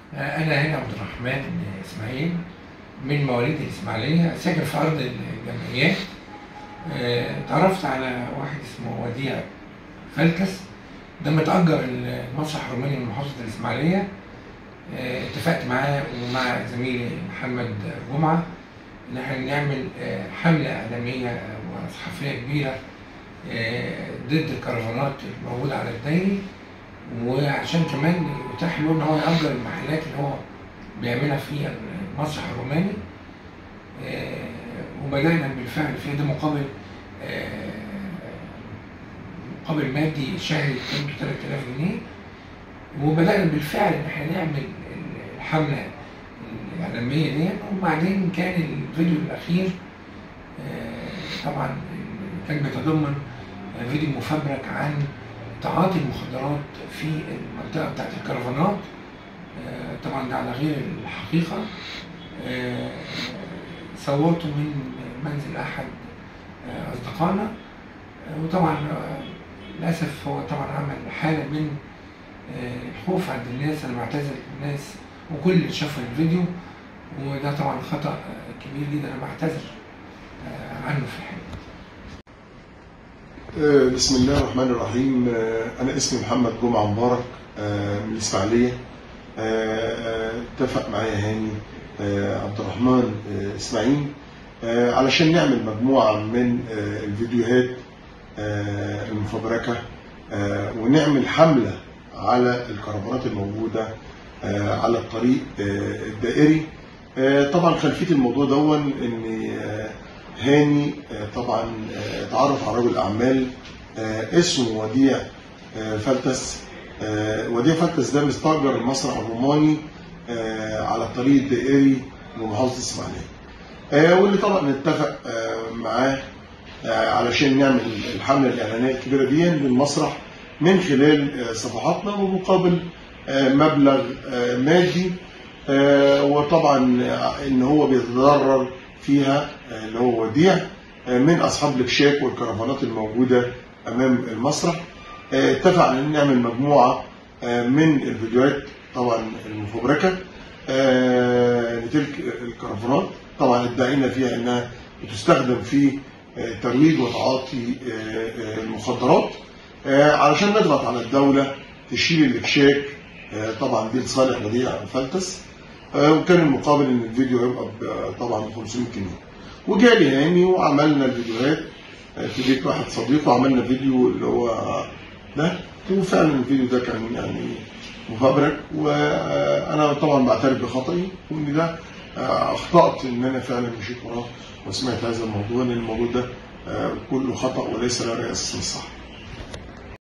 أنا هنا عبد الرحمن إسماعيل من مواليد الإسماعيلية ساكن في أرض الجمعيات آه، تعرفت على واحد اسمه وديع فلكس ده متأجر المسرح الروماني من محافظة الإسماعيلية آه، اتفقت معاه ومع زميلي محمد جمعة إن احنا نعمل آه، حملة إعلامية وصحفية كبيرة آه، ضد الكرفانات الموجودة على الدايري وعشان كمان يتاح له إن هو يأجر المحلات اللي هو بيعملها في المسرح الروماني آه، وبدأنا بالفعل في ده مقابل آه، مقابل مادي شهري قيمته 3000 جنيه وبدأنا بالفعل إن احنا نعمل الحملة الإعلامية دي وبعدين كان الفيديو الأخير آه، طبعا كان بيتضمن فيديو مفبرك عن تعاطي المخدرات في المنطقة بتاعت الكرفانات آه، طبعا ده على غير الحقيقة آه، صورته من منزل أحد آه، أصدقائنا آه، وطبعا آه، للأسف هو طبعا عمل حالة من آه، الخوف عند الناس أنا بعتذر للناس وكل اللي شافوا الفيديو وده طبعا خطأ آه، كبير جدا أنا بعتذر آه، عنه في الحقيقة آه، بسم الله الرحمن الرحيم آه، أنا اسمي محمد جمعة مبارك آه، من الإسماعيلية آه، آه، اتفق معايا هاني آه، عبد الرحمن آه، إسماعيل آه، علشان نعمل مجموعة من آه، الفيديوهات آه، المفبركة آه، ونعمل حملة على الكرفانات الموجودة آه، على الطريق آه، الدائري آه، طبعا خلفية الموضوع دون ان آه، هاني آه، طبعا آه، اتعرف على رجل اعمال آه، اسمه وديع آه، فلتس آه، وديع فلتس ده مستاجر المسرح الروماني آه، على الطريق الدائري لمحافظه الاسماعيليه آه، واللي طبعا اتفق آه، معاه آه، علشان نعمل الحمله الاعلانيه الكبيره دي للمسرح من خلال آه، صفحاتنا ومقابل آه، مبلغ آه، مادي آه، وطبعا آه، ان هو بيتضرر فيها آه، اللي هو وديع آه، من اصحاب الاكشاك والكرفانات الموجوده امام المسرح آه، اتفق على ان نعمل مجموعه آه، من الفيديوهات طبعا المفبركه آه، لتلك الكرفانات طبعا ادعينا فيها انها بتستخدم في آه، ترويج وتعاطي آه، آه، المخدرات آه، علشان نضغط على الدوله تشيل الاكشاك آه، طبعا دي لصالح وديع فلتس آه، وكان المقابل ان الفيديو هيبقى ب- طبعا ب 500 جنيه وجالي هاني وعملنا الفيديوهات آه، في بيت واحد صديقه عملنا فيديو اللي هو ده وفعلا الفيديو ده كان يعني مفبرك وانا طبعا بعترف بخطئي وان ده آه، اخطات ان انا فعلا مشيت وراه وسمعت هذا الموضوع لان الموضوع ده آه، كله خطا وليس له رئاسه من الصح